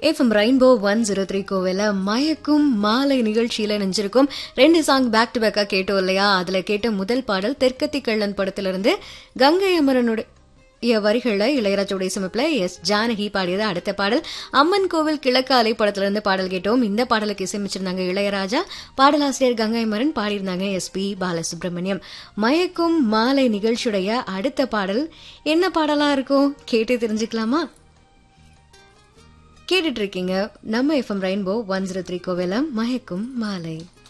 FM rainbow one zero three கோவில மயக்கும் மாலை நிகழ்ச்சியில நெஞ்சிருக்கும் ரெண்டு சாங் பேக் டு பேக்கா கேட்டோம் இல்லையா அதுல கேட்ட முதல் பாடல் தெற்கத்தி கள்ளன் படத்திலிருந்து கங்கை அமரனுடைய வரிகளை இளையராஜோட இசையமைப்புல எஸ் ஜானகி பாடியது அடுத்த பாடல் அம்மன் கோவில் கிழக்காலை படத்திலிருந்து பாடல் கேட்டோம் இந்த பாடலுக்கு இசையமைச்சிருந்தாங்க இளையராஜா பாடலாசிரியர் கங்கை மரன் பாடியிருந்தாங்க எஸ் பி பாலசுப்ரமணியம் மயக்கும் மாலை நிகழ்ச்சியுடைய அடுத்த பாடல் என்ன பாடலா இருக்கும் கேட்டு தெரிஞ்சுக்கலாமா கேட்டுட்டு இருக்கீங்க நம்ம FM rainbow one zero three கோவிலம் மயக்கும் மாலை